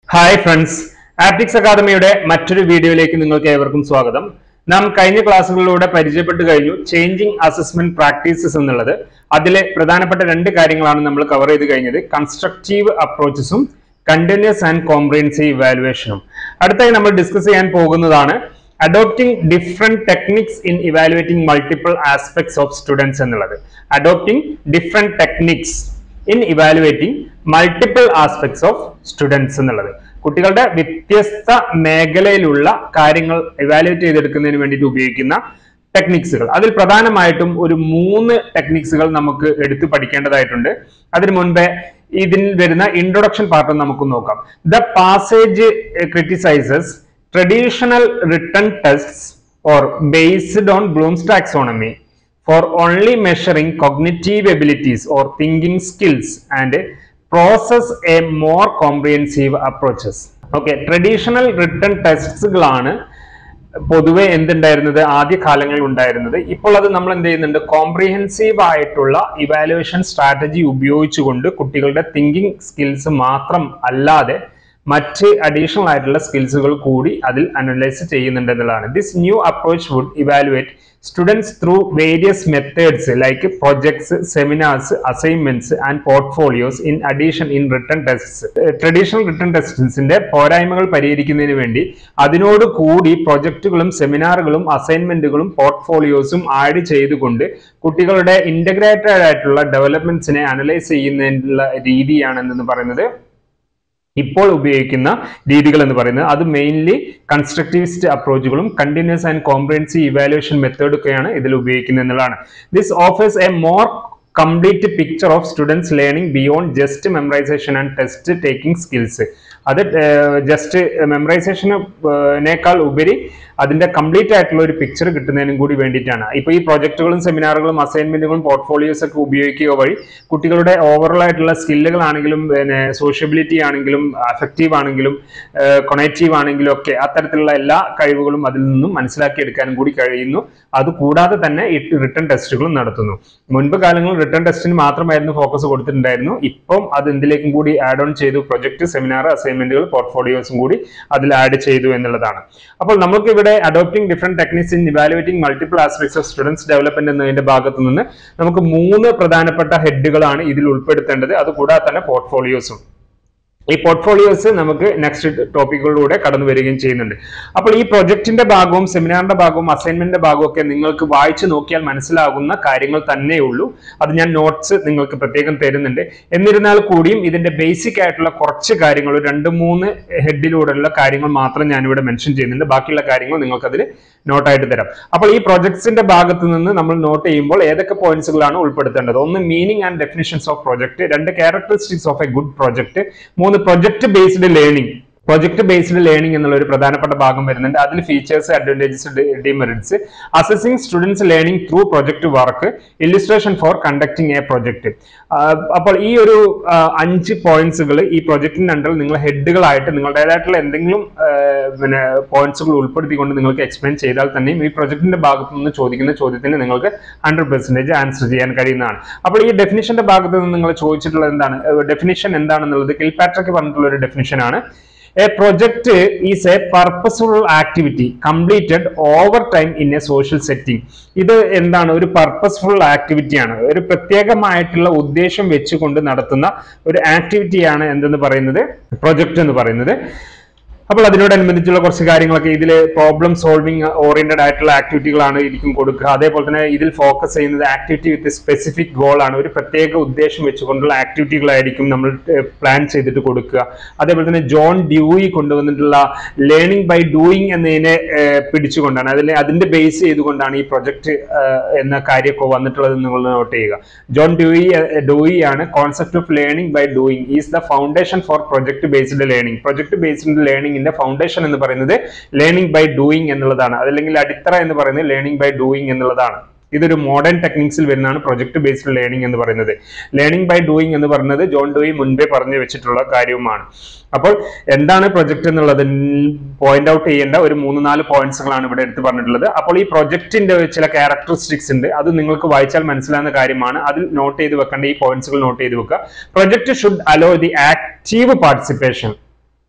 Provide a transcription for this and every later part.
Hi friends optics അക്കാദമിയുടെ മറ്റൊരു വീഡിയോയിലേക്ക് നിങ്ങൾക്ക് ഏവർക്കും സ്വാഗതം നാം കഴിഞ്ഞ ക്ലാസ്സുകളിലൂടെ പരിചയപ്പെട്ടു കഴിഞ്ഞു ചേഞ്ചിങ് അസസ്മെന്റ് പ്രാക്ടീസസ് എന്നുള്ളത് അതിലെ പ്രധാനപ്പെട്ട രണ്ട് കാര്യങ്ങളാണ് നമ്മൾ കവർ ചെയ്ത് കഴിഞ്ഞത് കൺസ്ട്രക്റ്റീവ് അപ്രോച്ചസും കണ്ടിന്യൂസ് ആൻഡ് കോംപ്രിഹെൻസീവ് ഇവാലുവേഷനും അടുത്തായി നമ്മൾ ഡിസ്കസ് ചെയ്യാൻ പോകുന്നതാണ് adopting different techniques in evaluating multiple aspects of students എന്നുള്ളത് adopting different techniques in evaluating multiple aspects of students എന്നുള്ളത് കുട്ടികളുടെ വ്യത്യസ്ത മേഖലയിലുള്ള കാര്യങ്ങൾ ഇവാലുവേറ്റ് ചെയ്തെടുക്കുന്നതിന് വേണ്ടിയിട്ട് ഉപയോഗിക്കുന്ന ടെക്നിക്സുകൾ അതിൽ പ്രധാനമായിട്ടും ഒരു മൂന്ന് ടെക്നിക്സുകൾ നമുക്ക് എടുത്ത് പഠിക്കേണ്ടതായിട്ടുണ്ട് അതിനു മുൻപേ ഇതിൽ വരുന്ന ഇൻട്രൊഡക്ഷൻ പാർട്ട് നമുക്ക് നോക്കാം the passage criticises traditional written tests or based on Bloom's taxonomy for only measuring cognitive abilities or thinking skills and process a more comprehensive approaches. Okay traditional written ടെസ്റ്റ്സുകളാണ് പൊതുവെ എന്തുണ്ടായിരുന്നത് ആദ്യ കാലങ്ങളിൽ ഉണ്ടായിരുന്നത് ഇപ്പോൾ അത് നമ്മൾ എന്ത് ചെയ്യുന്നുണ്ട് കോംപ്രിഹെൻസീവ് ആയിട്ടുള്ള ഇവാലുവേഷൻ സ്ട്രാറ്റജി ഉപയോഗിച്ചുകൊണ്ട് കുട്ടികളുടെ തിങ്കിങ് സ്കിൽസ് മാത്രം അല്ലാതെ മറ്റ് അഡീഷണൽ ആയിട്ടുള്ള സ്കിൽസുകൾ കൂടി അതിൽ അനലൈസ് ചെയ്യുന്നുണ്ട് എന്നുള്ളതാണ് this new approach would evaluate students through various methods like projects seminars assignments and portfolios in addition in written tests traditional written ടെസ്റ്റ്സിന്റെ പോരായ്മകൾ പരിഹരിക്കുന്നതിന് വേണ്ടി അതിനോട് കൂടി പ്രൊജക്ടുകളും സെമിനാറുകളും അസൈൻമെന്റുകളും പോർട്ട്ഫോളിയോസും ആഡ് ചെയ്തുകൊണ്ട് കുട്ടികളുടെ ഇന്റഗ്രേറ്റഡ് ആയിട്ടുള്ള ഡെവലപ്മെന്റ്സിനെ അനലൈസ് ചെയ്യുന്നതിനുള്ള രീതിയാണ് എന്ന് പറയുന്നത് ഇപ്പോൾ ഉപയോഗിക്കുന്ന രീതികൾ എന്ന് പറയുന്നത് അത് മെയിൻലി കൺസ്ട്രക്റ്റിവിസ്റ്റ് അപ്രോച്ചുകളും കണ്ടിന്യൂസ് ആൻഡ് കോംപ്രിഹെൻസീവ് ഇവാലുവേഷൻ മെത്തേഡൊക്കെയാണ് ഇതിൽ ഉപയോഗിക്കുന്നത് എന്നുള്ളതാണ് this offers a more complete picture of students learning beyond just memorisation and test taking skills അത് ജസ്റ്റ് മെമ്മറൈസേഷനേക്കാൾ ഉപരി അതിന്റെ കംപ്ലീറ്റ് ആയിട്ടുള്ള ഒരു പിക്ചർ കിട്ടുന്നതിനും കൂടി വേണ്ടിയിട്ടാണ് ഇപ്പൊ ഈ പ്രൊജക്ടുകളും സെമിനാറുകളും അസൈൻമെന്റുകളും പോർട്ട്ഫോളിയോസ് ഒക്കെ ഉപയോഗിക്കുക വഴി കുട്ടികളുടെ ഓവറോൾ ആയിട്ടുള്ള സ്കില്ലുകളാണെങ്കിലും പിന്നെ സോഷ്യബിലിറ്റി ആണെങ്കിലും അഫക്റ്റീവ് ആണെങ്കിലും കൊണേറ്റീവ് ആണെങ്കിലും ഒക്കെ അത്തരത്തിലുള്ള എല്ലാ കഴിവുകളും അതിൽ നിന്നും മനസ്സിലാക്കിയെടുക്കാനും കൂടി കഴിയുന്നു അതുകൂടാതെ തന്നെ ഈ റിട്ടേൺ ടെസ്റ്റുകളും നടത്തുന്നു മുൻപ് കാലങ്ങളിൽ റിട്ടേൺ ടെസ്റ്റിന് മാത്രമായിരുന്നു ഫോക്കസ് കൊടുത്തിട്ടുണ്ടായിരുന്നു ഇപ്പം അത് എന്തിലേക്കും കൂടി ആഡ് ഓൺ ചെയ്തു പ്രൊജക്ട് സെമിനാർ അസൈൻമെന്റുകൾ പോർട്ട്ഫോളിയോസും കൂടി അതിൽ ആഡ് ചെയ്തു എന്നുള്ളതാണ് അപ്പോൾ നമുക്ക് ഇവിടെ adopting different techniques in evaluating multiple aspects of students development എന്നതിന്റെ ഭാഗത്തു നിന്ന് നമുക്ക് മൂന്ന് പ്രധാനപ്പെട്ട ഹെഡുകളാണ് ഇതിൽ ഉൾപ്പെടുത്തേണ്ടത് അതുകൂടാതെ തന്നെ പോർട്ട്ഫോളിയോസും ഈ പോർട്ട്ഫോളിയോസ് നമുക്ക് നെക്സ്റ്റ് ടോപ്പിക്കുകളിലൂടെ കടന്നു വരികയും ചെയ്യുന്നുണ്ട് അപ്പോൾ ഈ പ്രൊജക്ടിന്റെ ഭാഗവും സെമിനാറിന്റെ ഭാഗവും അസൈൻമെന്റിന്റെ ഭാഗവും ഒക്കെ നിങ്ങൾക്ക് വായിച്ചു നോക്കിയാൽ മനസ്സിലാകുന്ന കാര്യങ്ങൾ തന്നെയുള്ളൂ അത് ഞാൻ നോട്ട്സ് നിങ്ങൾക്ക് പ്രത്യേകം തരുന്നുണ്ട് എന്നിരുന്നാൽ കൂടിയും ഇതിന്റെ ബേസിക് ആയിട്ടുള്ള കുറച്ച് കാര്യങ്ങൾ ഒരു രണ്ട് മൂന്ന് ഹെഡിലൂടെയുള്ള കാര്യങ്ങൾ മാത്രം ഞാൻ ഇവിടെ മെൻഷൻ ചെയ്യുന്നുണ്ട് ബാക്കിയുള്ള കാര്യങ്ങൾ നിങ്ങൾക്ക് അതിൽ നോട്ടായിട്ട് തരാം അപ്പോൾ ഈ പ്രൊജക്ട്സിന്റെ ഭാഗത്ത് നിന്ന് നമ്മൾ നോട്ട് ചെയ്യുമ്പോൾ ഏതൊക്കെ പോയിന്റ്സുകളാണ് ഉൾപ്പെടുത്തേണ്ടത് ഒന്ന് meaning and definitions of project രണ്ട് characteristics of a good project മൂന്ന് project based learning project based learning എന്നുള്ള ഒരു പ്രധാനപ്പെട്ട ഭാഗം വരുന്നുണ്ട് അതിൽ features advantages demerits assessing students learning through project work illustration for conducting a project അപ്പോൾ ഈ ഒരു അഞ്ച് പോയിന്റ്സുകൾ ഈ പ്രൊജക്ടിന്റെ അണ്ടറിൽ നിങ്ങൾ ഹെഡുകളായിട്ട് നിങ്ങളുടേതായിട്ടുള്ള എന്തെങ്കിലും പിന്നെ പോയിന്റ്സുകൾ ഉൾപ്പെടുത്തിക്കൊണ്ട് നിങ്ങൾക്ക് എക്സ്പ്ലെയിൻ ചെയ്താൽ തന്നെയും ഈ പ്രൊജക്ടിന്റെ ഭാഗത്തു നിന്ന് ചോദിക്കുന്ന ചോദ്യത്തിന് നിങ്ങൾക്ക് ഹൺഡ്രഡ് പെർസെന്റേജ് ആൻസർ ചെയ്യാൻ കഴിയുന്നതാണ് അപ്പോൾ ഈ ഡെഫിനിഷന്റെ ഭാഗത്ത് നിന്ന് നിങ്ങൾ ചോദിച്ചിട്ടുള്ളത് എന്താണ് ഡെഫിനിഷൻ എന്താണെന്നുള്ളത് കിൽപാട്രക്ക് പറഞ്ഞിട്ടുള്ള ഒരു ഡെഫിനിഷൻ ആണ് a project is a purposeful activity completed over time in a social setting ഇത് എന്താണ് ഒരു പർപ്പസ്ഫുൾ ആക്ടിവിറ്റിയാണ് ഒരു പ്രത്യേകമായിട്ടുള്ള ഉദ്ദേശം വെച്ചുകൊണ്ട് നടത്തുന്ന ഒരു ആക്ടിവിറ്റിയാണ് എന്തെന്ന് പറയുന്നത് പ്രൊജക്ട് എന്ന് പറയുന്നത് അപ്പോൾ അതിനോടനുബന്ധിച്ചുള്ള കുറച്ച് കാര്യങ്ങളൊക്കെ ഇതിൽ പ്രോബ്ലം സോൾവിങ് ഓറിയന്റഡ് ആയിട്ടുള്ള ആക്ടിവിറ്റികളാണ് ഇതിലും കൊടുക്കുക അതേപോലെ തന്നെ ഇതിൽ ഫോക്കസ് ചെയ്യുന്നത് ആക്ടിവിറ്റി വിത്ത് സ്പെസിഫിക് ഗോൾ ആണ് ഒരു പ്രത്യേക ഉദ്ദേശം വെച്ചുകൊണ്ടുള്ള ആക്ടിവിറ്റികളായിരിക്കും നമ്മൾ പ്ലാൻ ചെയ്തിട്ട് കൊടുക്കുക അതേപോലെ തന്നെ ജോൺ ഡ്യൂയി കൊണ്ടുവന്നിട്ടുള്ള ലേണിംഗ് ബൈ ഡൂയിങ് എന്നതിനെ പിടിച്ചുകൊണ്ടാണ് അതിൽ അതിന്റെ ബേസ് ചെയ്തുകൊണ്ടാണ് ഈ പ്രൊജക്ട് എന്ന കാര്യമൊക്കെ വന്നിട്ടുള്ളത് നിങ്ങൾ നോട്ട് ചെയ്യുക ജോൺ ഡ്യൂയി ഡൂയി ആണ് concept of learning by doing is the foundation for project based learning project based learning ലേണിംഗിന്റെ ഫൗണ്ടേഷൻ എന്ന് പറയുന്നത് ലേണിംഗ് ബൈ ഡൂയിങ് എന്നുള്ളതാണ് അതല്ലെങ്കിൽ അടിത്തറ എന്ന് പറയുന്നത് ലേണിംഗ് ബൈ ഡൂയിങ് എന്നുള്ളതാണ് ഇതൊരു മോഡേൺ ടെക്നിക്സിൽ വരുന്നതാണ് പ്രൊജക്ട് ബേസ്ഡ് ലേണിംഗ് എന്ന് പറയുന്നത് ലേണിംഗ് ബൈ ഡൂയിങ് എന്ന് പറയുന്നത് ജോൺ ഡൂയി മുൻപേ പറഞ്ഞു വെച്ചിട്ടുള്ള കാര്യവുമാണ് അപ്പോൾ എന്താണ് പ്രൊജക്ട് എന്നുള്ളത് പോയിന്റ് ഔട്ട് ചെയ്യേണ്ട ഒരു മൂന്ന് നാല് പോയിന്റ്സുകളാണ് ഇവിടെ എടുത്ത് പറഞ്ഞിട്ടുള്ളത് അപ്പോൾ ഈ പ്രൊജക്ടിന്റെ ചില ക്യാരക്ടറിസ്റ്റിക്സ് ഉണ്ട് അത് നിങ്ങൾക്ക് വായിച്ചാൽ മനസ്സിലാകുന്ന കാര്യമാണ് അതിൽ നോട്ട് ചെയ്ത് വെക്കേണ്ട ഈ പോയിന്റ്സുകൾ നോട്ട് ചെയ്ത് വെക്കുക project should allow the active participation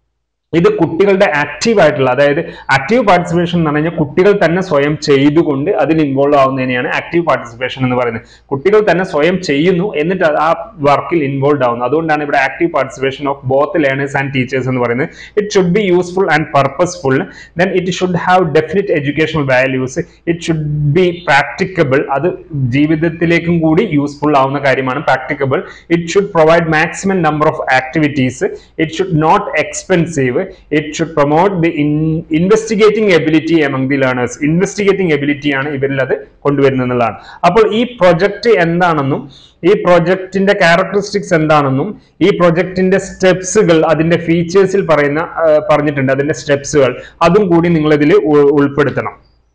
ഇത് കുട്ടികളുടെ ആക്റ്റീവ് ആയിട്ടുള്ള അതായത് ആക്റ്റീവ് പാർട്ടിസിപ്പേഷൻ എന്ന് പറഞ്ഞാൽ കുട്ടികൾ തന്നെ സ്വയം ചെയ്തുകൊണ്ട് അതിൽ ഇൻവോൾവ് ആവുന്നതിനെയാണ് ആക്റ്റീവ് പാർട്ടിസിപ്പേഷൻ എന്ന് പറയുന്നത് കുട്ടികൾ തന്നെ സ്വയം ചെയ്യുന്നു എന്നിട്ട് അത് ആ വർക്കിൽ ഇൻവോൾവ് ആവുന്നു അതുകൊണ്ടാണ് ഇവിടെ active participation of both learners and teachers എന്ന് പറയുന്നത് it should be useful and purposeful then it should have definite educational values it should be practicable അത് ജീവിതത്തിലേക്കും കൂടി യൂസ്ഫുൾ ആവുന്ന കാര്യമാണ് practicable it should provide maximum number of activities it should not expensive it should promote the investigating ability among the learners investigating ability ആണ് ഇവരിൽ അത് കൊണ്ടുവരുന്നത് എന്നുള്ളതാണ് അപ്പോൾ ഈ പ്രൊജക്ട് എന്താണെന്നും ഈ പ്രൊജക്ടിന്റെ ക്യാരക്ടറിസ്റ്റിക്സ് എന്താണെന്നും ഈ പ്രൊജക്ടിന്റെ സ്റ്റെപ്സുകൾ അതിന്റെ ഫീച്ചേഴ്സിൽ പറയുന്ന ആ, പറഞ്ഞിട്ടുണ്ട് അതിന്റെ സ്റ്റെപ്സുകൾ അതും കൂടി നിങ്ങൾ ഇതിൽ ഉൾപ്പെടുത്തണം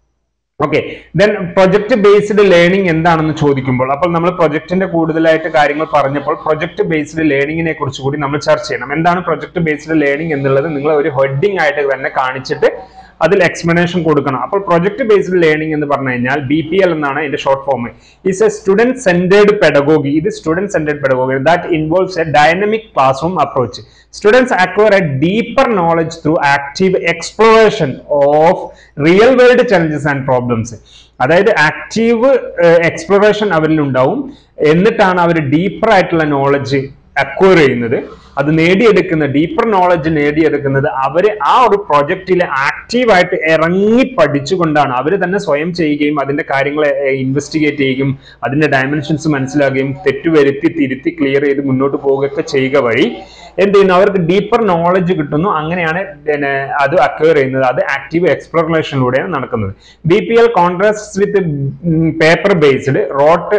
okay then project based learning എന്താണെന്ന് ചോദിക്കുമ്പോൾ അപ്പോൾ നമ്മൾ പ്രൊജക്ടിന്റെ കൂടുതലായിട്ട് കാര്യങ്ങൾ പറഞ്ഞപ്പോൾ പ്രൊജക്ട് ബേസ്ഡ് ലേണിംഗിനെ കുറിച്ച് കൂടി നമ്മൾ ചർച്ച ചെയ്യണം എന്താണ് പ്രൊജക്ട് ബേസ്ഡ് ലേണിംഗ് എന്നുള്ളത് നിങ്ങൾ ഒരു ഹെഡിങ് ആയിട്ട് തന്നെ കാണിച്ചിട്ട് അതിൽ എക്സ്പ്ലനേഷൻ കൊടുക്കണം അപ്പോൾ പ്രൊജക്ട് ബേസ്ഡ് ലേണിംഗ് എന്ന് പറഞ്ഞു കഴിഞ്ഞാൽ ബി പി എൽ എന്നാണ് ഇതിന്റെ short form is a student centred pedagogy ഇത് student centred pedagogy that involves a dynamic classroom approach students acquire a deeper knowledge through active exploration of real world challenges and problems അതായത് active exploration അവരിൽ ഉണ്ടാവും എന്നിട്ടാണ് അവർ deeper ആയിട്ടുള്ള knowledge acquire ചെയ്യുന്നത് അത് നേടിയെടുക്കുന്ന deeper knowledge നേടിയെടുക്കുന്നത് അവർ ആ ഒരു പ്രൊജക്റ്റിൽ ആക്റ്റീവായിട്ട് ഇറങ്ങി പഠിച്ചുകൊണ്ടാണ് അവർ തന്നെ സ്വയം ചെയ്യുകയും അതിന്റെ കാര്യങ്ങൾ ഇൻവെസ്റ്റിഗേറ്റ് ചെയ്യുകയും അതിന്റെ ഡയമെൻഷൻസ് മനസ്സിലാക്കുകയും തെറ്റുവരുത്തി തിരുത്തി ക്ലിയർ ചെയ്ത് മുന്നോട്ട് പോവുകയൊക്കെ ചെയ്യുക വഴി എന്ത് ചെയ്യുന്നു അവർക്ക് ഡീപ്പർ നോളജ് കിട്ടുന്നു അങ്ങനെയാണ് പിന്നെ അത് അക്വയർ ചെയ്യുന്നത് അത് ആക്റ്റീവ് എക്സ്പ്ലോറേഷനിലൂടെയാണ് നടക്കുന്നത് B P L contrast with paper based rote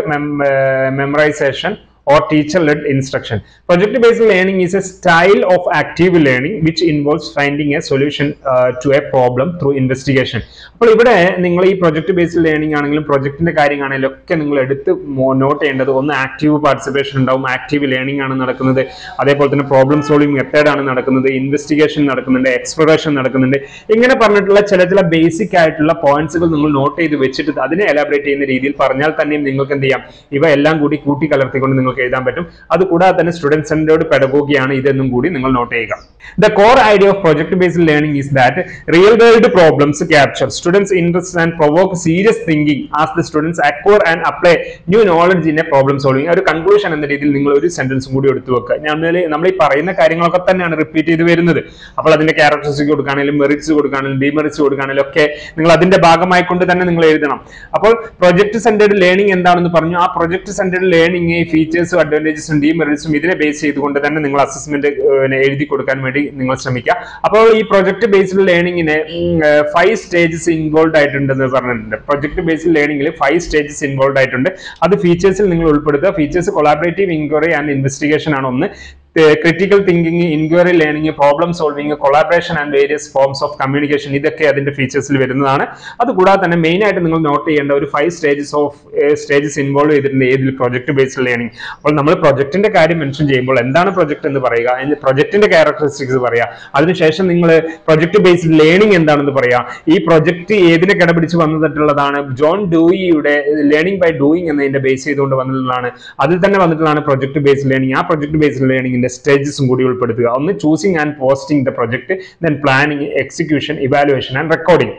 memorisation or teacher led instruction. Project based learning is a style of active learning which involves finding a solution uh, to a problem through investigation. അപ്പോൾ ഇവിടെ നിങ്ങൾ ഈ project based learning ആണെങ്കിലും പ്രൊജക്ടിന്റെ കാര്യമാണെങ്കിലും ഒക്കെ നിങ്ങൾ എടുത്ത് note ചെയ്യേണ്ടത് ഒന്ന് ആക്റ്റീവ് പാർട്ടിസിപ്പേഷൻ ഉണ്ടാവും ആക്റ്റീവ് ലേണിംഗ് ആണ് നടക്കുന്നത് അതേപോലെ തന്നെ പ്രോബ്ലം സോൾവിംഗ് മെത്തേഡ് ആണ് നടക്കുന്നത് ഇൻവെസ്റ്റിഗേഷൻ നടക്കുന്നുണ്ട് എക്സ്പ്ലോറേഷൻ നടക്കുന്നുണ്ട് ഇങ്ങനെ പറഞ്ഞിട്ടുള്ള ചില ചില ബേസിക് ആയിട്ടുള്ള പോയിന്റ്സുകൾ നിങ്ങൾ നോട്ട് ചെയ്ത് വെച്ചിട്ട് അതിനെ എലാബറേറ്റ് ചെയ്യുന്ന രീതിയിൽ പറഞ്ഞാൽ തന്നെയും നിങ്ങൾക്ക് എന്ത് ചെയ്യാം ഇവ എല്ലാം കൂടി കൂട്ടി കലർത്തിക്കൊണ്ട് നിങ്ങൾക്ക് എഴുതാൻ പറ്റും അത് കൂടാതെ തന്നെ സ്റ്റുഡൻറ് സെന്റേർഡ് പെഡഗോഗിയാണ് ഇതെന്നും കൂടി നിങ്ങൾ നോട്ട് ചെയ്യുക the core idea of project based learning is that real world problems capture students interest and provoke serious thinking as the students acquire and apply new knowledge in a problem solving ഒരു conclusion എന്ന രീതിയിൽ നിങ്ങൾ ഒരു സെന്റൻസും കൂടി എടുത്തു വെക്കുക നമ്മൾ നമ്മൾ ഈ പറയുന്ന കാര്യങ്ങളൊക്കെ തന്നെയാണ് റിപ്പീറ്റ് ചെയ്ത് വരുന്നത് അപ്പോൾ അതിന്റെ ക്യാരക്ടറിസ്റ്റിക് കൊടുക്കുകയാണെങ്കിലും മെറിറ്റ്സ് കൊടുക്കുകയാണെങ്കിലും ഡിമെറിറ്റ്സ് കൊടുക്കുകയാണെങ്കിലും ഒക്കെ നിങ്ങൾ അതിന്റെ ഭാഗമായി കൊണ്ട് തന്നെ നിങ്ങൾ എഴുതണം അപ്പോൾ പ്രൊജക്ട് സെന്റേർഡ് ലേണിംഗ് എന്താണെന്ന് പറഞ്ഞു ആ പ്രൊജക്ട് സെന്റേർഡ് ലേണിംഗ് ഫീച്ചേഴ്സും അഡ്വാൻറ്റേജസും ഡിമെറിറ്റ്സും ഇതിനെ ബേസ് ചെയ്തുകൊണ്ട് തന്നെ നിങ്ങൾ അസസ്മെന്റ് എഴുതി കൊടുക്കാൻ വേണ്ടി നിങ്ങൾ ശ്രമിക്കുക അപ്പോൾ ഈ പ്രൊജക്ട് ബേസ്ഡ് ലേണിംഗിന് ഫൈവ് സ്റ്റേജസ് ഇൻവോൾവ് ആയിട്ടുണ്ടെന്ന് പറഞ്ഞിട്ടുണ്ട് പ്രൊജക്ട് ബേസ്ഡ് ലേണിംഗിൽ ഫൈവ് സ്റ്റേജസ് ഇൻവോൾവ് ആയിട്ടുണ്ട് അത് ഫീച്ചേഴ്സിൽ നിങ്ങൾ ഉൾപ്പെടുത്തുക features collaborative inquiry and investigation ആണ് ഒന്ന് critical thinking inquiry learning problem solving collaboration and various forms of communication ഇതൊക്കെ അതിന്റെ ഫീച്ചേഴ്സിൽ വരുന്നതാണ് അതുകൂടാതെ തന്നെ മെയിൻ ആയിട്ട് നിങ്ങൾ നോട്ട് ചെയ്യേണ്ട ഒരു five stages of stages involve ചെയ്തിട്ടുണ്ട് ഏതിൽ പ്രൊജക്ട് ബേസ്ഡ് ലേണിംഗ് അപ്പോൾ നമ്മൾ പ്രൊജക്ടിന്റെ കാര്യം മെൻഷൻ ചെയ്യുമ്പോൾ എന്താണ് പ്രൊജക്ട് എന്ന് പറയുക അതിന്റെ പ്രൊജക്ടിന്റെ ക്യാരക്ടറിസ്റ്റിക്സ് പറയുക അതിനുശേഷം നിങ്ങൾ പ്രൊജക്ട് ബേസ്ഡ് ലേണിംഗ് എന്താണെന്ന് പറയുക ഈ പ്രൊജക്ട് ഏതിനെ കിടപിടിച്ച് വന്നിട്ടുള്ളതാണ് ജോൺ ഡൂയിയുടെ ലേണിംഗ് ബൈ ഡൂയിങ് എന്നതിന്റെ ബേസ് ചെയ്തുകൊണ്ട് വന്നിട്ടുള്ളതാണ് അതിൽ തന്നെ വന്നിട്ടുള്ളതാണ് പ്രൊജക്ട് ബേസ്ഡ് ലേണിംഗ് ആ പ്രൊജക്ട് ബേസ്ഡ് ലേണിംഗിന്റെ സ്റ്റേജസും കൂടി ഉൾപ്പെടുത്തുക ഒന്ന് choosing and posting the project then planning execution evaluation and recording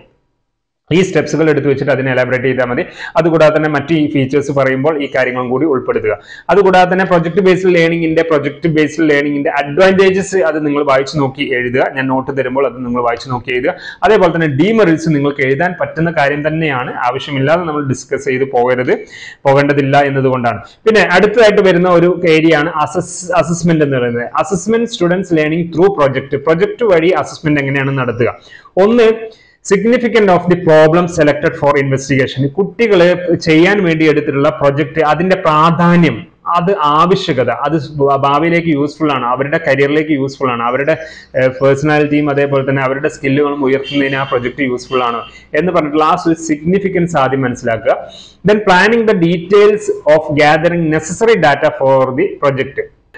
ഈ സ്റ്റെപ്സുകൾ എടുത്തു വെച്ചിട്ട് അതിനെ എലാബറേറ്റ് ചെയ്താൽ മതി അതുകൂടാതെ തന്നെ മറ്റ് ഈ ഫീച്ചേഴ്സ് പറയുമ്പോൾ ഈ കാര്യങ്ങളും കൂടി ഉൾപ്പെടുത്തുക അതുകൂടാതെ തന്നെ പ്രൊജക്ട് ബേസ്ഡ് ലേണിംഗിന്റെ പ്രൊജക്ട് ബേസ്ഡ് ലേണിംഗിന്റെ അഡ്വാൻറ്റേജസ് അത് നിങ്ങൾ വായിച്ചു നോക്കി എഴുതുക ഞാൻ നോട്ട് തരുമ്പോൾ അത് നിങ്ങൾ വായിച്ചു നോക്കി എഴുതുക അതേപോലെ തന്നെ ഡീമെറിറ്റ്സ് നിങ്ങൾക്ക് എഴുതാൻ പറ്റുന്ന കാര്യം തന്നെയാണ് ആവശ്യമില്ലാതെ നമ്മൾ ഡിസ്കസ് ചെയ്ത് പോകരുത് പോകേണ്ടതില്ല എന്നതുകൊണ്ടാണ് പിന്നെ അടുത്തതായിട്ട് വരുന്ന ഒരു ഏരിയ ആണ് അസസ് അസസ്മെന്റ് എന്ന് പറയുന്നത് assessment students learning through project project വഴി അസസ്മെന്റ് എങ്ങനെയാണ് നടത്തുക ഒന്ന് significant of the problem selected for investigation കുട്ടികൾ ചെയ്യാൻ വേണ്ടി എടുത്തിട്ടുള്ള പ്രൊജക്ട് അതിന്റെ പ്രാധാന്യം അത് ആവശ്യകത അത് ഭാവിയിലേക്ക് യൂസ്ഫുൾ ആണ് അവരുടെ കരിയറിലേക്ക് യൂസ്ഫുൾ ആണ് അവരുടെ പേഴ്സണാലിറ്റിയും അതേപോലെ തന്നെ അവരുടെ സ്കില്ലുകളും ഉയർത്തുന്നതിന് ആ പ്രൊജക്ട് യൂസ്ഫുൾ ആണ് എന്ന് പറഞ്ഞിട്ടുള്ള ആ ഒരു സിഗ്നിഫിക്കൻസ് ആദ്യം മനസ്സിലാക്കുക then planning the details of gathering necessary data for the project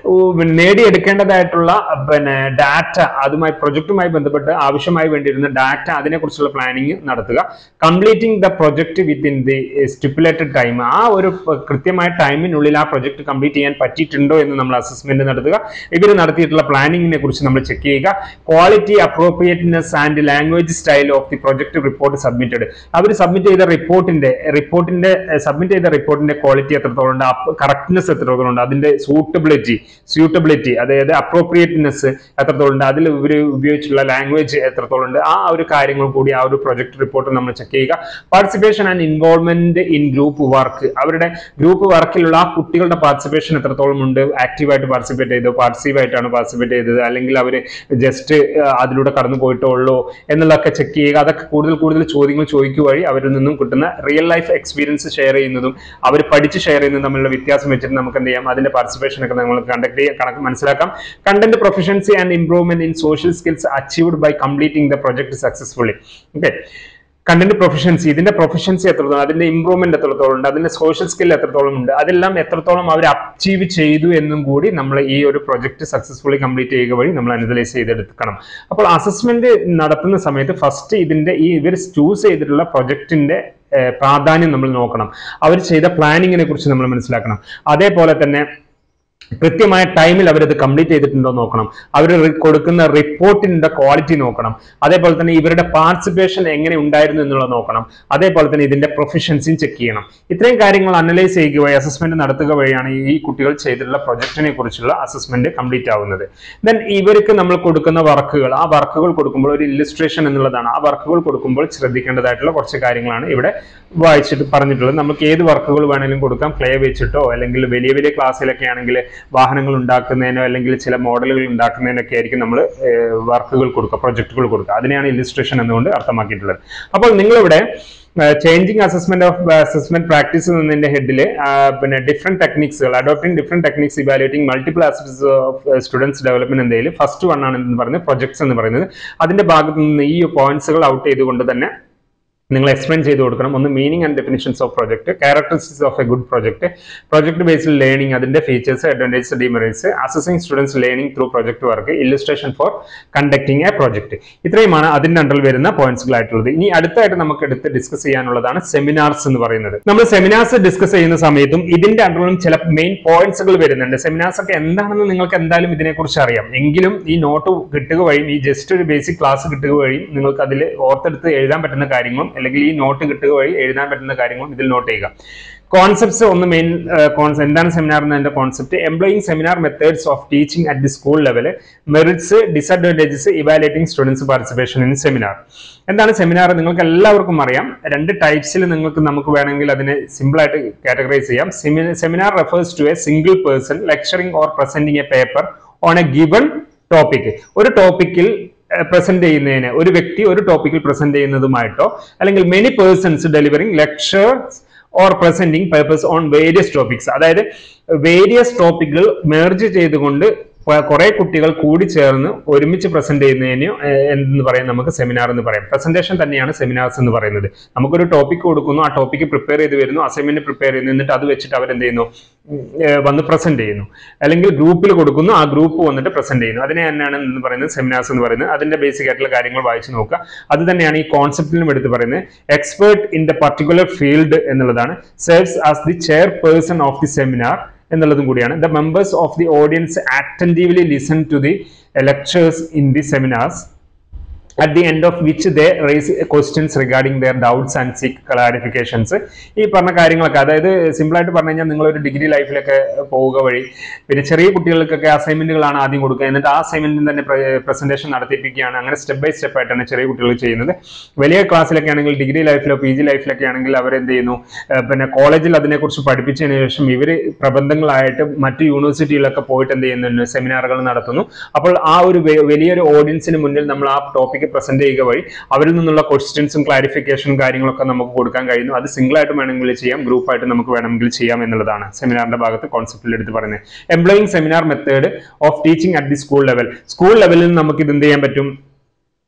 നേടിയെടുക്കേണ്ടതായിട്ടുള്ള പിന്നെ ഡാറ്റ അതുമായി പ്രൊജക്റ്റുമായി ബന്ധപ്പെട്ട് ആവശ്യമായി വേണ്ടിയിരുന്ന ഡാറ്റ അതിനെക്കുറിച്ചുള്ള പ്ലാനിങ് നടത്തുക completing the project within the stipulated time ആ ഒരു പ- കൃത്യമായ ടൈമിനുള്ളിൽ ആ പ്രൊജക്ട് കംപ്ലീറ്റ് ചെയ്യാൻ പറ്റിയിട്ടുണ്ടോ എന്ന് നമ്മൾ അസസ്മെന്റ് നടത്തുക ഇവർ നടത്തിയിട്ടുള്ള പ്ലാനിങ്ങിനെ കുറിച്ച് നമ്മൾ ചെക്ക് ചെയ്യുക quality appropriateness and language style of the project report submitted അവർ സബ്മിറ്റ് ചെയ്ത റിപ്പോർട്ടിന്റെ റിപ്പോർട്ടിന്റെ സബ്മിറ്റ് ചെയ്ത റിപ്പോർട്ടിന്റെ ക്വാളിറ്റി എത്രത്തോളം ഉണ്ട് കറക്റ്റ്നെസ് എത്രത്തോളം ഉണ്ട് അതിന്റെ സൂട്ടബിലിറ്റി സ്യൂട്ടബിലിറ്റി അതായത് അപ്രോപ്രിയേറ്റ്നെസ് എത്രത്തോളം ഉണ്ട് അതിൽ ഇവർ ഉപയോഗിച്ചിട്ടുള്ള ലാംഗ്വേജ് എത്രത്തോളം ഉണ്ട് ആ ഒരു കാര്യങ്ങൾ കൂടി ആ ഒരു പ്രൊജക്ട് റിപ്പോർട്ട് നമ്മൾ ചെക്ക് ചെയ്യുക participation and involvement in group work അവരുടെ ഗ്രൂപ്പ് വർക്കിലുള്ള ആ കുട്ടികളുടെ പാർട്ടിസിപ്പേഷൻ എത്രത്തോളം ഉണ്ട് ആക്റ്റീവായിട്ട് പാർട്ടിസിപ്പേറ്റ് ചെയ്തോ പാർട്ടിസീവ് ആയിട്ടാണ് പാർട്ടിസിപ്പേറ്റ് ചെയ്തത് അല്ലെങ്കിൽ അവർ ജസ്റ്റ് അതിലൂടെ കടന്നു പോയിട്ടോ ഉള്ളൂ എന്നുള്ളതൊക്കെ ചെക്ക് ചെയ്യുക അതൊക്കെ കൂടുതൽ കൂടുതൽ ചോദ്യങ്ങൾ ചോദിക്കുക വഴി അവരിൽ നിന്നും കിട്ടുന്ന റിയൽ ലൈഫ് എക്സ്പീരിയൻസ് ഷെയർ ചെയ്യുന്നതും അവർ പഠിച്ച് ഷെയർ ചെയ്യുന്നതും തമ്മിലുള്ള വ്യത്യാസം വെച്ചിട്ട് നമുക്ക് എന്ത് ചെയ്യാം അതിന്റെ പാർട്ടിസിപ്പേഷൻ ഒക്കെ നമ്മൾ കണ്ടക്ട് ചെയ്യാൻ കണക്ക് മനസ്സിലാക്കാം content proficiency and improvement in social skills achieved by completing the project successfully okay content proficiency ഇതിന്റെ പ്രൊഫഷൻസി എത്രത്തോളം അതിന്റെ ഇംപ്രൂവ്മെന്റ് എത്രത്തോളം ഉണ്ട് അതിന്റെ സോഷ്യൽ സ്കിൽ എത്രത്തോളം ഉണ്ട് അതെല്ലാം എത്രത്തോളം അവർ അച്ചീവ് ചെയ്തു എന്നും കൂടി നമ്മൾ ഈ ഒരു പ്രൊജക്ട് സക്സസ്ഫുള്ളി കംപ്ലീറ്റ് ചെയ്യുക വഴി നമ്മൾ അനലൈസ് ചെയ്തെടുക്കണം അപ്പോൾ അസസ്മെന്റ് നടത്തുന്ന സമയത്ത് ഫസ്റ്റ് ഇതിന്റെ ഈ ഇവർ ചൂസ് ചെയ്തിട്ടുള്ള പ്രൊജക്ടിന്റെ പ്രാധാന്യം നമ്മൾ നോക്കണം അവർ ചെയ്ത പ്ലാനിങ്ങിനെ കുറിച്ച് നമ്മൾ മനസ്സിലാക്കണം അതേപോലെ തന്നെ കൃത്യമായ ടൈമിൽ അവരത് കംപ്ലീറ്റ് ചെയ്തിട്ടുണ്ടോ എന്ന് നോക്കണം അവർ കൊടുക്കുന്ന റിപ്പോർട്ടിന്റെ ക്വാളിറ്റി നോക്കണം അതേപോലെ തന്നെ ഇവരുടെ പാർട്ടിസിപ്പേഷൻ എങ്ങനെ ഉണ്ടായിരുന്നു എന്നുള്ളത് നോക്കണം അതേപോലെ തന്നെ ഇതിന്റെ പ്രൊഫഷൻസിയും ചെക്ക് ചെയ്യണം ഇത്രയും കാര്യങ്ങൾ അനലൈസ് ചെയ്യുക വഴി അസസ്മെന്റ് നടത്തുക വഴിയാണ് ഈ കുട്ടികൾ ചെയ്തിട്ടുള്ള പ്രൊജക്റ്റിനെ കുറിച്ചുള്ള അസസ്മെന്റ് കംപ്ലീറ്റ് ആവുന്നത് ദെൻ ഇവർക്ക് നമ്മൾ കൊടുക്കുന്ന വർക്കുകൾ ആ വർക്കുകൾ കൊടുക്കുമ്പോൾ ഒരു ഇല്ലസ്ട്രേഷൻ എന്നുള്ളതാണ് ആ വർക്കുകൾ കൊടുക്കുമ്പോൾ ശ്രദ്ധിക്കേണ്ടതായിട്ടുള്ള കുറച്ച് കാര്യങ്ങളാണ് ഇവിടെ വായിച്ചിട്ട് പറഞ്ഞിട്ടുള്ളത് നമുക്ക് ഏത് വർക്കുകൾ വേണമെങ്കിലും കൊടുക്കാം ക്ലേ വെച്ചിട്ടോ അല്ലെങ്കിൽ വലിയ വലിയ ക്ലാസ്സിലൊക്കെ ആണെങ്കിൽ വാഹനങ്ങൾ ഉണ്ടാക്കുന്നതിനോ അല്ലെങ്കിൽ ചില മോഡലുകൾ ഉണ്ടാക്കുന്നതിനൊക്കെ ആയിരിക്കും നമ്മൾ വർക്കുകൾ കൊടുക്കുക പ്രൊജക്ടുകൾ കൊടുക്കുക അതിനെയാണ് ഇല്ലുസ്ട്രേഷൻ എന്നുകൊണ്ട് അർത്ഥമാക്കിയിട്ടുള്ളത് അപ്പോൾ നിങ്ങളിവിടെ changing assessment of assessment practice എന്നതിന്റെ ഹെഡിൽ പിന്നെ ഡിഫറെന്റ് ടെക്നിക്സുകൾ adopting different techniques evaluating multiple aspects of students development എന്നതിൽ ഫസ്റ്റ് വൺ ആണ് എന്ന് പറയുന്നത് പ്രൊജക്ട്സ് എന്ന് പറയുന്നത് അതിന്റെ ഭാഗത്ത് നിന്ന് ഈ പോയിന്റ്സുകൾ ഔട്ട് ചെയ്തുകൊണ്ട് തന്നെ നിങ്ങൾ എക്സ്പ്ലെയിൻ ചെയ്ത് കൊടുക്കണം ഒന്ന് meaning and definitions of project characteristics of a good project project based learning അതിന്റെ features advantages demerits assessing students learning through project work illustration for conducting a project ഇത്രയുമാണ് അതിന്റെ അണ്ടറിൽ വരുന്ന പോയിന്റ്സുകളായിട്ടുള്ളത് ഇനി അടുത്തായിട്ട് നമുക്ക് എടുത്ത് ഡിസ്കസ് ചെയ്യാനുള്ളതാണ് സെമിനാർസ് എന്ന് പറയുന്നത് നമ്മൾ സെമിനാർസ് ഡിസ്കസ് ചെയ്യുന്ന സമയത്തും ഇതിന്റെ അണ്ടറിലും ചില മെയിൻ പോയിന്റ്സുകൾ വരുന്നുണ്ട് സെമിനാർസ് ഒക്കെ എന്താണെന്ന് നിങ്ങൾക്ക് എന്തായാലും ഇതിനെക്കുറിച്ച് അറിയാം എങ്കിലും ഈ നോട്ട് കിട്ടുക വഴിയും ഈ ജസ്റ്റ് ഒരു ബേസിക് ക്ലാസ് കിട്ടുക വഴിയും നിങ്ങൾക്ക് അതിൽ ഓർത്തെടുത്ത് എഴുതാൻ പറ്റുന്ന കാര്യങ്ങളും അല്ലെങ്കിൽ ഈ നോട്ട് കിട്ടുക വഴി എഴുതാൻ പറ്റുന്ന കാര്യങ്ങളും ഇതിൽ നോട്ട് ചെയ്യുക കോൺസെപ്റ്റ്സ് ഒന്ന് മെയിൻ എന്താണ് സെമിനാർ എന്നതിന്റെ concept employing seminar methods of teaching at the school level merits disadvantages evaluating students participation in seminar എന്താണ് സെമിനാർ നിങ്ങൾക്ക് എല്ലാവർക്കും അറിയാം രണ്ട് ടൈപ്സിൽ നിങ്ങൾക്ക് നമുക്ക് വേണമെങ്കിൽ അതിനെ സിമ്പിൾ ആയിട്ട് കാറ്റഗറൈസ് ചെയ്യാം seminar refers to a single person lecturing or presenting a paper on a given topic ഒരു ടോപ്പിക്കിൽ പ്രസന്റ് ചെയ്യുന്നതിന് ഒരു വ്യക്തി ഒരു ടോപ്പിക്കിൽ പ്രസന്റ് ചെയ്യുന്നതുമായിട്ടോ അല്ലെങ്കിൽ many persons delivering lectures or presenting papers on various topics അതായത് വേരിയസ് ടോപ്പിക്കുകൾ മെർജ് ചെയ്തുകൊണ്ട് കുറെ കുട്ടികൾ കൂടി ചേർന്ന് ഒരുമിച്ച് പ്രസന്റ് ചെയ്യുന്നതിന് എന്ന് പറയാം നമുക്ക് സെമിനാർ എന്ന് പറയാം പ്രസന്റേഷൻ തന്നെയാണ് സെമിനാർസ് എന്ന് പറയുന്നത് നമുക്കൊരു ടോപ്പിക് കൊടുക്കുന്നു ആ ടോപ്പിക്ക് പ്രിപ്പയർ ചെയ്ത് വരുന്നു അസൈൻമെന്റ് പ്രിപ്പയർ ചെയ്യുന്നു എന്നിട്ട് അത് വെച്ചിട്ട് അവരെന്ത് ചെയ്യുന്നു വന്ന് പ്രസന്റ് ചെയ്യുന്നു അല്ലെങ്കിൽ ഗ്രൂപ്പിൽ കൊടുക്കുന്നു ആ ഗ്രൂപ്പ് വന്നിട്ട് പ്രസന്റ് ചെയ്യുന്നു അതിനെ തന്നെയാണ് എന്ന് പറയുന്നത് സെമിനാർസ് എന്ന് പറയുന്നത് അതിന്റെ ബേസിക് ആയിട്ടുള്ള കാര്യങ്ങൾ വായിച്ചു നോക്കുക അത് തന്നെയാണ് ഈ കോൺസെപ്റ്റിലും എടുത്ത് പറയുന്നത് expert in the particular field എന്നുള്ളതാണ് serves as the chair person of the seminar എന്നുള്ളതും കൂടിയാണ് the members of the audience attentively listen to the lectures in the seminars at the end of which they raise questions regarding their doubts and seek clarifications ഈ പറഞ്ഞ കാര്യങ്ങളൊക്കെ അതായത് സിമ്പിളായിട്ട് പറഞ്ഞു കഴിഞ്ഞാൽ നിങ്ങളൊരു ഡിഗ്രി ലൈഫിലൊക്കെ പോവുക വഴി പിന്നെ ചെറിയ കുട്ടികൾക്കൊക്കെ അസൈൻമെന്റുകളാണ് ആദ്യം കൊടുക്കുക എന്നിട്ട് ആ അസൈൻമെന്റിന് തന്നെ പ്രസന്റേഷൻ നടത്തിപ്പിക്കുകയാണ് അങ്ങനെ സ്റ്റെപ്പ് ബൈ സ്റ്റെപ്പ് ആയിട്ടാണ് ചെറിയ കുട്ടികൾ ചെയ്യുന്നത് വലിയ ക്ലാസ്സിലൊക്കെ ആണെങ്കിൽ ഡിഗ്രി ലൈഫിലോ പി ജി ലൈഫിലൊക്കെ ആണെങ്കിൽ അവരെന്ത് ചെയ്യുന്നു പിന്നെ കോളേജിൽ അതിനെക്കുറിച്ച് പഠിപ്പിച്ചതിന് ശേഷം ഇവർ പ്രബന്ധങ്ങളായിട്ട് മറ്റ് യൂണിവേഴ്സിറ്റിയിലൊക്കെ പോയിട്ട് എന്ത് ചെയ്യുന്നുണ്ട് സെമിനാറുകൾ നടത്തുന്നു അപ്പോൾ ആ ഒരു വലിയൊരു ഓഡിയൻസിന് മുന്നിൽ നമ്മൾ ആ ടോപ്പിക് പ്രസന്റ് ചെയ്യുക വഴി അവരിൽ നിന്നുള്ള ക്വസ്റ്റ്യൻസും ക്ലാരിഫിക്കേഷനും കാര്യങ്ങളൊക്കെ നമുക്ക് കൊടുക്കാൻ കഴിയുന്നു അത് സിംഗിൾ ആയിട്ട് വേണമെങ്കിൽ ചെയ്യാം ഗ്രൂപ്പായിട്ട് നമുക്ക് വേണമെങ്കിൽ ചെയ്യാം എന്നുള്ളതാണ് സെമിനാറിന്റെ ഭാഗത്ത് കോൺസെപ്റ്റിൽ എടുത്ത് പറയുന്നത് employing seminar method of teaching at the school level school ലെവലിൽ നമുക്ക് ഇത് എന്ത് ചെയ്യാൻ പറ്റും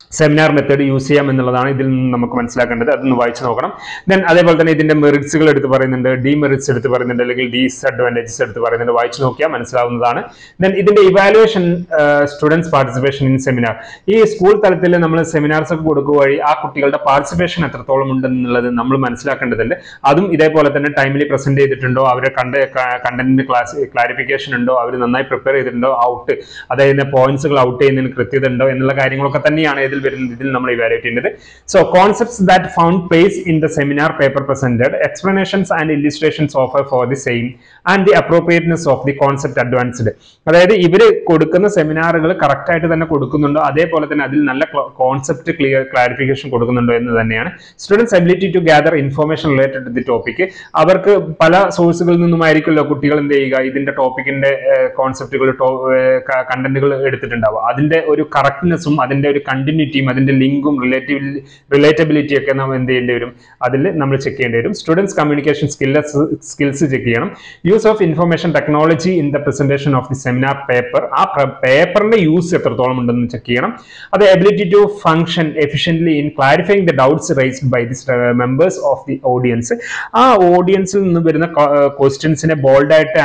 സെമിനാർ മെത്തേഡ് യൂസ് ചെയ്യാം എന്നുള്ളതാണ് ഇതിൽ നിന്ന് നമുക്ക് മനസ്സിലാക്കേണ്ടത് അതൊന്ന് വായിച്ചു നോക്കണം ദെൻ അതേപോലെ തന്നെ ഇതിന്റെ മെറിറ്റ്സുകൾ എടുത്ത് പറയുന്നുണ്ട് ഡിമെറിറ്റ്സ് എടുത്ത് പറയുന്നുണ്ട് അല്ലെങ്കിൽ ഡിസ്അഡ്വാൻറ്റേജസ് എടുത്ത് പറയുന്നുണ്ട് വായിച്ചു നോക്കിയാൽ മനസ്സിലാവുന്നതാണ് ദെൻ ഇതിന്റെ evaluation students participation in seminar ഈ സ്കൂൾ തലത്തിൽ നമ്മൾ സെമിനാർസ് ഒക്കെ കൊടുക്കുക വഴി ആ കുട്ടികളുടെ പാർട്ടിസിപ്പേഷൻ എത്രത്തോളം ഉണ്ടെന്നുള്ളത് നമ്മൾ മനസ്സിലാക്കേണ്ടതുണ്ട് അതും ഇതേപോലെ തന്നെ ടൈമിലി പ്രസന്റ് ചെയ്തിട്ടുണ്ടോ അവരെ കണ്ട കണ്ടന്റിന്റെ ക്ലാസ് ക്ലാരിഫിക്കേഷൻ ഉണ്ടോ അവർ നന്നായി പ്രിപ്പയർ ചെയ്തിട്ടുണ്ടോ ഔട്ട് അതായത് പോയിന്റ്സുകൾ ഔട്ട് ചെയ്യുന്നതിന് കൃത്യത ഉണ്ടോ എന്നുള്ള കാര്യങ്ങളൊക്കെ തന്നെയാണ് ഇതിൽ വരുന്നത് ഇതിൽ നമ്മൾ ഇവാലുവേറ്റ് ചെയ്യുന്നത് so concepts that found place in the seminar paper presented explanations and illustrations offer for the same and the appropriateness of the concept advanced അതായത് ഇവർ കൊടുക്കുന്ന സെമിനാറുകൾ കറക്റ്റ് ആയിട്ട് തന്നെ കൊടുക്കുന്നുണ്ടോ അതേപോലെ തന്നെ അതിൽ നല്ല കോൺസെപ്റ്റ് ക്ലിയർ ക്ലാരിഫിക്കേഷൻ കൊടുക്കുന്നുണ്ടോ എന്ന് തന്നെയാണ് students ability to gather information related to the topic അവർക്ക് പല സോഴ്സുകളിൽ നിന്നുമായിരിക്കുമല്ലോ കുട്ടികൾ എന്ത് ചെയ്യുക ഇതിന്റെ ടോപ്പിക്കിന്റെ കോൺസെപ്റ്റുകൾ കണ്ടന്റുകൾ എടുത്തിട്ടുണ്ടാവുക അതിന്റെ ഒരു കറക്റ്റ്നെസ്സും അതിന്റെ ഒരു കണ്ടിന്യൂറ്റിയും അതിന്റെ ലിങ്കും റിലേറ്റീവ് റിലേറ്റബിലിറ്റി ഒക്കെ നാം എന്ത് ചെയ്യേണ്ടി വരും അതിൽ നമ്മൾ ചെക്ക് ചെയ്യേണ്ടി വരും students communication skills skills check ചെയ്യണം use of information technology in the presentation of the seminar paper ആ പേപ്പറിന്റെ യൂസ് എത്രത്തോളം ഉണ്ടെന്ന് ചെക്ക് ചെയ്യണം അത് ability to function efficiently in clarifying the doubts raised by the members of the audience ആ ഓഡിയൻസിൽ നിന്ന് വരുന്ന ക്വസ്റ്റ്യൻസിനെ ബോൾഡായിട്ട്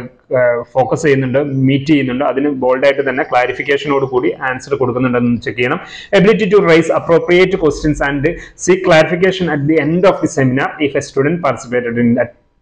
ഫോക്കസ് ചെയ്യുന്നുണ്ട് മീറ്റ് ചെയ്യുന്നുണ്ട് അതിന് ബോൾഡായിട്ട് തന്നെ ക്ലാരിഫിക്കേഷനോട് കൂടി ആൻസർ കൊടുക്കുന്നുണ്ടെന്ന് ചെക്ക് ചെയ്യണം ability to raise appropriate questions and see clarification at the end of the seminar if a student participated in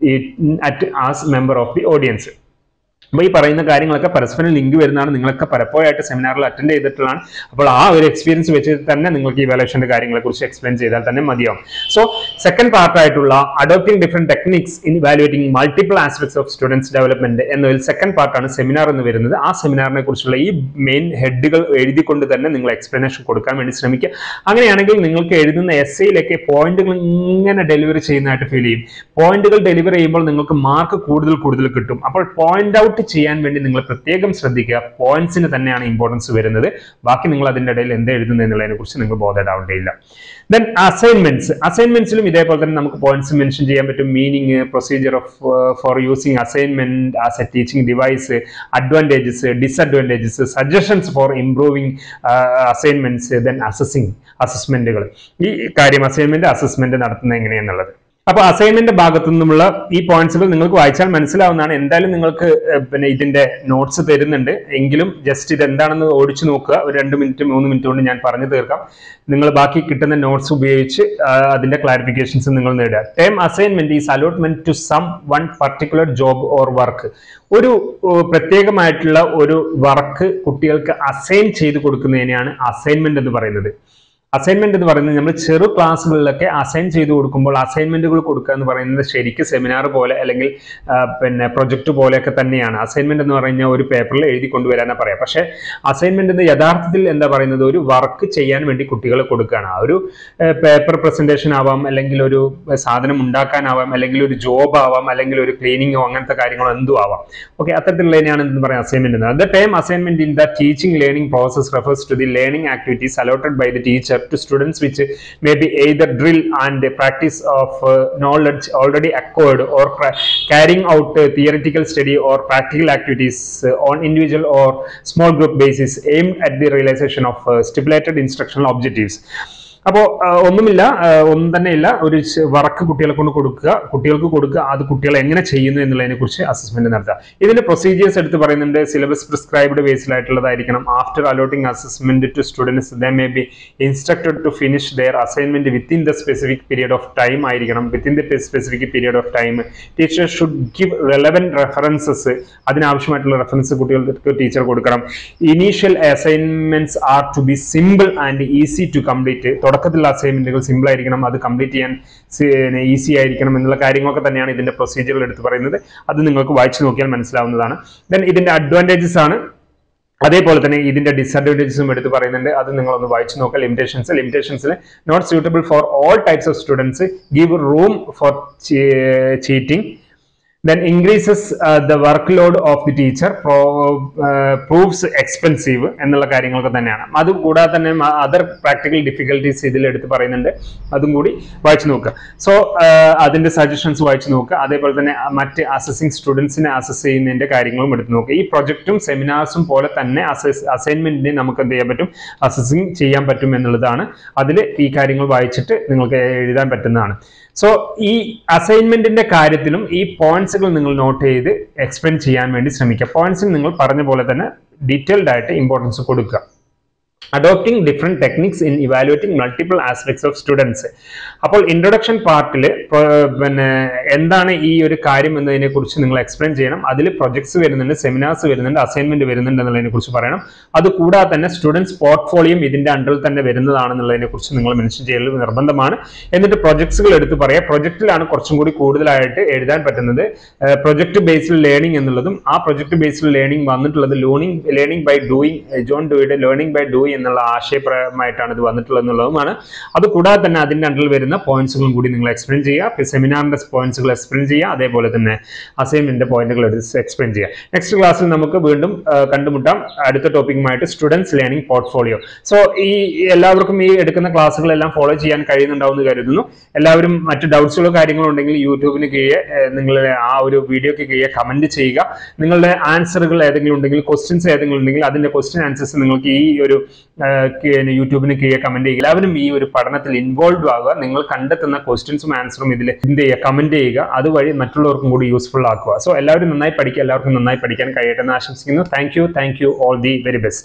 at as member of the audience അപ്പോൾ ഈ പറയുന്ന കാര്യങ്ങളൊക്കെ പരസ്പരം ലിങ്ക് വരുന്നതാണ് നിങ്ങളൊക്കെ പലപ്പോഴായിട്ട് സെമിനാറിൽ അറ്റൻഡ് ചെയ്തിട്ടുള്ളതാണ് അപ്പോൾ ആ ഒരു എക്സ്പീരിയൻസ് വെച്ച് തന്നെ നിങ്ങൾക്ക് ഈ വാലേഷൻ്റെ കാര്യങ്ങളെ കുറിച്ച് എക്സ്പ്ലെയിൻ ചെയ്താൽ തന്നെ മതിയാവും സോ സെക്കൻഡ് പാർട്ടായിട്ടുള്ള adopting different techniques in valuating multiple aspects of students development എന്നതിൽ സെക്കൻഡ് പാർട്ടാണ് സെമിനാർ എന്ന് വരുന്നത് ആ സെമിനാറിനെ കുറിച്ചുള്ള ഈ മെയിൻ ഹെഡുകൾ എഴുതിക്കൊണ്ട് തന്നെ നിങ്ങൾ എക്സ്പ്ലനേഷൻ കൊടുക്കാൻ വേണ്ടി ശ്രമിക്കുക അങ്ങനെയാണെങ്കിൽ നിങ്ങൾക്ക് എഴുതുന്ന എസ് എയിലൊക്കെ പോയിന്റുകൾ ഇങ്ങനെ ഡെലിവറി ചെയ്യുന്നതായിട്ട് ഫീൽ ചെയ്യും പോയിന്റുകൾ ഡെലിവറി ചെയ്യുമ്പോൾ നിങ്ങൾക്ക് മാർക്ക് കൂടുതൽ കൂടുതൽ കിട്ടും അപ്പോൾ പോയിന്റ് ഔട്ട് ചെയ്യാൻ വേണ്ടി നിങ്ങൾ പ്രത്യേകം ശ്രദ്ധിക്കുക പോയിന്റ്സിന് തന്നെയാണ് ഇമ്പോർട്ടൻസ് വരുന്നത് ബാക്കി നിങ്ങൾ അതിന്റെ ഇടയിൽ എന്ത് എഴുതുന്നത് എന്നുള്ളതിനെ കുറിച്ച് നിങ്ങൾ ബോധേഡാവേണ്ടയില്ല ദെൻ അസൈൻമെന്റ്സ് അസൈൻമെന്റ്സിലും ഇതേപോലെ തന്നെ നമുക്ക് പോയിന്റ്സ് മെൻഷൻ ചെയ്യാൻ പറ്റും meaning procedure of for using assignment as a teaching device advantages disadvantages suggestions for improving assignments then assessing അസസ്മെന്റുകൾ ഈ കാര്യം അസൈൻമെന്റ് അസസ്മെന്റ് നടത്തുന്നത് എങ്ങനെയാണെന്നുള്ളത് അപ്പൊ അസൈൻമെന്റ് ഭാഗത്തു നിന്നുള്ള ഈ പോയിന്റ്സുകൾ നിങ്ങൾക്ക് വായിച്ചാൽ മനസ്സിലാവുന്നതാണ് എന്തായാലും നിങ്ങൾക്ക് ഏഹ്, പിന്നെ ഇതിന്റെ നോട്ട്സ് തരുന്നുണ്ട് എങ്കിലും ജസ്റ്റ് ഇത് എന്താണെന്ന് ഓടിച്ചു നോക്കുക ഒരു രണ്ട് മിനിറ്റ് മൂന്ന് മിനിറ്റ് കൊണ്ട് ഞാൻ പറഞ്ഞു തീർക്കാം നിങ്ങൾ ബാക്കി കിട്ടുന്ന നോട്ട്സ് ഉപയോഗിച്ച് ആ, അതിന്റെ ക്ലാരിഫിക്കേഷൻസ് നിങ്ങൾ നേടുക term assignment is allotment to someone particular job or work ഒരു ഏഹ്, പ്രത്യേകമായിട്ടുള്ള ഒരു വർക്ക് കുട്ടികൾക്ക് അസൈൻ ചെയ്ത് കൊടുക്കുന്നതിനെയാണ് അസൈൻമെന്റ് എന്ന് പറയുന്നത് അസൈൻമെന്റ് എന്ന് പറയുന്നത് നമ്മൾ ചെറു ക്ലാസ്സുകളിലൊക്കെ അസൈൻ ചെയ്ത് കൊടുക്കുമ്പോൾ അസൈൻമെന്റുകൾ കൊടുക്കുക എന്ന് പറയുന്നത് ശരിക്കും സെമിനാർ പോലെ അല്ലെങ്കിൽ ആ, പിന്നെ പ്രൊജക്ട് പോലെയൊക്കെ തന്നെയാണ് അസൈൻമെന്റ് എന്ന് പറഞ്ഞാൽ ഒരു പേപ്പറിൽ എഴുതി കൊണ്ടുവരാനാ പറയാം പക്ഷേ അസൈൻമെന്റ് എന്ന് യഥാർത്ഥത്തിൽ എന്താ പറയുന്നത് ഒരു വർക്ക് ചെയ്യാൻ വേണ്ടി കുട്ടികളെ കൊടുക്കുകയാണ് ആ ഒരു പേപ്പർ പ്രസന്റേഷൻ ആവാം അല്ലെങ്കിൽ ഒരു സാധനം ഉണ്ടാക്കാനാവാം അല്ലെങ്കിൽ ഒരു ജോബ് ആവാം അല്ലെങ്കിൽ ഒരു ക്ലീനിങ്ങോ അങ്ങനത്തെ കാര്യങ്ങളോ എന്തും ആവാം ഓക്കെ അത്തരത്തിലുള്ളതിനെയാണ് എന്ത് പറയാം അസൈൻമെന്റ് എന്ന് the time assignment in the teaching learning process refers to the learning activities allotted by the teacher to students which may be either drill and practice of uh, knowledge already acquired or cra- carrying out uh, theoretical study or practical activities uh, on individual or small group basis aimed at the realization of uh, stipulated instructional objectives അപ്പോൾ ഒന്നുമില്ല ആ, ഒന്നും തന്നെ ഇല്ല ഒരു work കുട്ടികളെ കൊണ്ട് കൊടുക്കുക കുട്ടികൾക്ക് കൊടുക്കുക അത് കുട്ടികൾ എങ്ങനെ ചെയ്യുന്നു എന്നുള്ളതിനെ കുറിച്ച് അസസ്മെന്റ് നടത്തുക ഇതിന്റെ പ്രൊസീജിയേഴ്സ് എടുത്ത് പറയുന്നുണ്ട് സിലബസ് പ്രിസ്ക്രൈബ്ഡ് ബേസിലായിട്ടുള്ളതായിരിക്കണം after allotting assessment to students the may be instructed to finish their assignment within the specific period of time ആയിരിക്കണം within the specific period of time teacher should give relevant references അതിനാവശ്യമായിട്ടുള്ള reference കുട്ടികൾക്ക് teacher കൊടുക്കണം initial assignments are to be simple and easy to complete തുടക്കത്തിലുള്ള അസൈൻമെന്റുകൾ simple ആയിരിക്കണം അത് complete ചെയ്യാൻ easy ആയിരിക്കണം എന്നുള്ള കാര്യങ്ങളൊക്കെ തന്നെയാണ് ഇതിന്റെ പ്രൊസീജിയറിൽ എടുത്ത് പറയുന്നത് അത് നിങ്ങൾക്ക് വായിച്ചു നോക്കിയാൽ മനസ്സിലാവുന്നതാണ് ദെൻ ഇതിന്റെ അഡ്വാൻറ്റേജസ് ആണ് അതേപോലെ തന്നെ ഇതിന്റെ ഡിസഡ്വാൻറ്റേജസും എടുത്ത് പറയുന്നുണ്ട് അത് നിങ്ങളൊന്ന് വായിച്ചു നോക്കുക ലിമിറ്റേഷൻസ് ലിമിറ്റേഷൻസിൽ not suitable for all types of students give room for cheating then increases uh, the workload of the teacher pro, uh, proves expensive എന്നുള്ള കാര്യങ്ങളൊക്കെ തന്നെയാണ് അത് കൂടാതെ തന്നെ അതർ പ്രാക്ടിക്കൽ ഡിഫിക്കൽട്ടീസ് ഇതിൽ എടുത്ത് പറയുന്നുണ്ട് അതും കൂടി വായിച്ചു നോക്കുക സോ അതിന്റെ സജഷൻസ് വായിച്ചു നോക്കുക അതേപോലെ തന്നെ ആ മറ്റ് അസസിങ് സ്റ്റുഡൻസിനെ അസസ് ചെയ്യുന്നതിന്റെ കാര്യങ്ങളും എടുത്ത് നോക്കുക ഈ പ്രൊജക്റ്റും സെമിനാർസും പോലെ തന്നെ അസൈൻമെന്റിനെ നമുക്ക് എന്ത് ചെയ്യാൻ പറ്റും അസസിങ് ചെയ്യാൻ പറ്റും എന്നുള്ളതാണ് അതിൽ ഈ കാര്യങ്ങൾ വായിച്ചിട്ട് നിങ്ങൾക്ക് എഴുതാൻ പറ്റുന്നതാണ് സോ ഈ അസൈൻമെന്റിന്റെ കാര്യത്തിലും ഈ പോയിന്റ്സുകൾ നിങ്ങൾ നോട്ട് ചെയ്ത് എക്സ്പ്ലെയിൻ ചെയ്യാൻ വേണ്ടി ശ്രമിക്കുക പോയിന്റ്സിന് നിങ്ങൾ പറഞ്ഞ പോലെ തന്നെ ഡീറ്റെയിൽഡ് ആയിട്ട് ഇമ്പോർട്ടൻസ് കൊടുക്കുക adopting different techniques in evaluating multiple aspects of students അപ്പോൾ ഇൻട്രൊഡക്ഷൻ പാർട്ടിൽ പിന്നെ എന്താണ് ഈ ഒരു കാര്യം എന്നതിനെ കുറിച്ച് നിങ്ങൾ എക്സ്പ്ലെയിൻ ചെയ്യണം അതിൽ പ്രൊജക്ട്സ് വരുന്നുണ്ട് സെമിനാർസ് വരുന്നുണ്ട് അസൈൻമെന്റ് വരുന്നുണ്ട് എന്നുള്ളതിനെ കുറിച്ച് പറയണം അത് കൂടാതെ തന്നെ സ്റ്റുഡൻസ് പോർട്ട്ഫോളിയും ഇതിന്റെ അണ്ടറിൽ തന്നെ വരുന്നതാണെന്നുള്ളതിനെ കുറിച്ച് നിങ്ങൾ മെൻഷൻ ചെയ്യൽ നിർബന്ധമാണ് എന്നിട്ട് പ്രൊജക്ട്സുകൾ എടുത്ത് പറയാം പ്രൊജക്റ്റിലാണ് കുറച്ചും കൂടി കൂടുതലായിട്ട് എഴുതാൻ പറ്റുന്നത് പ്രൊജക്ട് ബേസ്ഡ് ലേണിംഗ് എന്നുള്ളതും ആ പ്രൊജക്ട് ബേസ്ഡ് ലേണിംഗ് വന്നിട്ടുള്ളത് learning learning by doing John ഡൂയുടെ ലേണിംഗ് ബൈ ഡൂയിങ് എന്നുള്ള ആശയപരമായിട്ടാണ് ഇത് വന്നിട്ടുള്ളത് എന്നുള്ളതുമാണ് അത് കൂടാതെ തന്നെ അതിന്റെ അണ്ടറിൽ വരുന്ന പോയിന്റ്സുകളും കൂടി നിങ്ങൾ എക്സ്പ്ലെയിൻ ചെയ്യുക സെമിനാറിന്റെ പോയിന്റ്സുകൾ എക്സ്പ്ലെയിൻ ചെയ്യുക അതേപോലെ തന്നെ അസൈൻമെന്റിന്റെ പോയിന്റുകൾ എക്സ്പ്ലെയിൻ ചെയ്യുക നെക്സ്റ്റ് ക്ലാസ്സിൽ നമുക്ക് വീണ്ടും ആ, കണ്ടുമുട്ടാം അടുത്ത ടോപ്പിക്കുമായിട്ട് സ്റ്റുഡൻസ് ലേണിംഗ് പോർട്ട്ഫോളിയോ സോ ഈ എല്ലാവർക്കും ഈ എടുക്കുന്ന ക്ലാസ്സുകളെല്ലാം ഫോളോ ചെയ്യാൻ കഴിയുന്നുണ്ടാവും എന്ന് കരുതുന്നു എല്ലാവരും മറ്റ് ഡൗട്ട്സുകളോ കാര്യങ്ങളോ ഉണ്ടെങ്കിൽ യൂട്യൂബിന് കീഴെ നിങ്ങൾ ആ ഒരു വീഡിയോക്ക് കീഴെ കമന്റ് ചെയ്യുക നിങ്ങളുടെ ആൻസറുകൾ ഏതെങ്കിലും ഉണ്ടെങ്കിൽ ക്വസ്റ്റ്യൻസ് ഏതെങ്കിലും ഉണ്ടെങ്കിൽ അതിന്റെ ക്വസ്റ്റ്യൻ ആൻസേഴ്സ് നിങ്ങൾക്ക് ഈ ഒരു ആ, കീ- യൂട്യൂബിന് കീഴെ കമന്റ് ചെയ്യുക എല്ലാവരും ഈ ഒരു പഠനത്തിൽ ഇൻവോൾവ് ആകുക നിങ്ങൾ കണ്ടെത്തുന്ന ക്വസ്റ്റ്യൻസും ആൻസറും ഇതിൽ എന്ത് ചെയ്യുക കമന്റ് ചെയ്യുക അതുവഴി മറ്റുള്ളവർക്കും കൂടി യൂസ്ഫുൾ ആക്കുക സോ എല്ലാവരും നന്നായി പഠിക്കുക എല്ലാവർക്കും നന്നായി പഠിക്കാൻ കഴിയട്ടെ എന്ന് ആശംസിക്കുന്നു thank you thank you all the very best